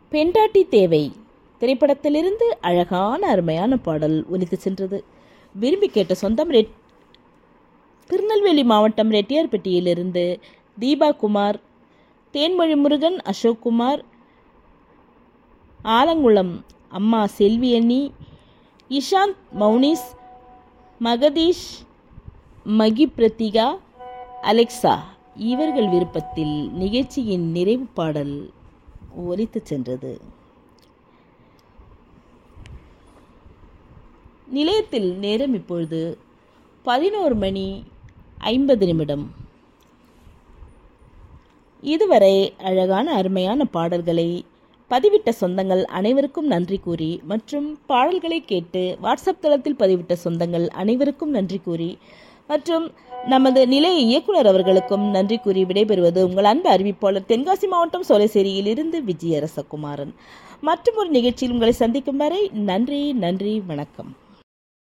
பெண்டாட்டி தேவை திரைப்படத்திலிருந்து அழகான அருமையான பாடல் ஒலித்து சென்றது விரும்பி கேட்ட சொந்தம் ரெட் திருநெல்வேலி மாவட்டம் ரெட்டியார்பட்டியிலிருந்து தீபா குமார் தேன்மொழி முருகன் அசோக் குமார் ஆலங்குளம் அம்மா செல்வியண்ணி இஷாந்த் மௌனிஸ் மகதீஷ் மகி பிரத்திகா அலெக்சா இவர்கள் விருப்பத்தில் நிகழ்ச்சியின் நிறைவு பாடல் ஒலித்து சென்றது நிலையத்தில் நேரம் இப்பொழுது பதினோரு மணி ஐம்பது நிமிடம் இதுவரை அழகான அருமையான பாடல்களை பதிவிட்ட சொந்தங்கள் அனைவருக்கும் நன்றி கூறி மற்றும் பாடல்களை கேட்டு வாட்ஸ்அப் தளத்தில் பதிவிட்ட சொந்தங்கள் அனைவருக்கும் நன்றி கூறி மற்றும் நமது நிலைய இயக்குனர் அவர்களுக்கும் நன்றி கூறி விடைபெறுவது உங்கள் அன்பு அறிவிப்பாளர் தென்காசி மாவட்டம் சோலைசேரியில் இருந்து விஜயரசகுமாரன் மற்றும் ஒரு நிகழ்ச்சியில் உங்களை சந்திக்கும் வரை நன்றி நன்றி வணக்கம்